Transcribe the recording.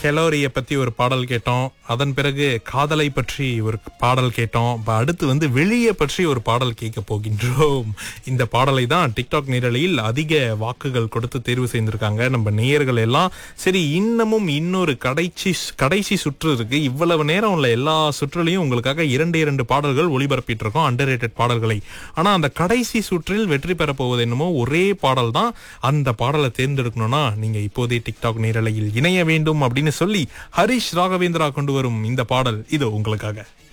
கெலோரிய பத்தி ஒரு பாடல் கேட்டோம் அதன் பிறகு காதலை பற்றி ஒரு பாடல் கேட்டோம் இப்ப அடுத்து வந்து வெளியே பற்றி ஒரு பாடல் கேட்க போகின்றோம் இந்த பாடலை தான் டிக்டாக் நேரலையில் அதிக வாக்குகள் கொடுத்து தேர்வு செய்திருக்காங்க நம்ம நேயர்கள் எல்லாம் சரி இன்னமும் இன்னொரு கடைசி கடைசி சுற்று இருக்கு இவ்வளவு நேரம் உள்ள எல்லா சுற்றுலையும் உங்களுக்காக இரண்டு இரண்டு பாடல்கள் ஒளிபரப்பிட்டு இருக்கோம் அண்டர் பாடல்களை ஆனா அந்த கடைசி சுற்றில் வெற்றி பெற போவது என்னமோ ஒரே பாடல் தான் அந்த பாடலை தேர்ந்தெடுக்கணும்னா நீங்க இப்போதே டிக்டாக் நேரலையில் இணைய வேண்டும் அப்படின்னு சொல்லி ஹரிஷ் ராகவேந்திரா கொண்டு வரும் இந்த பாடல் இது உங்களுக்காக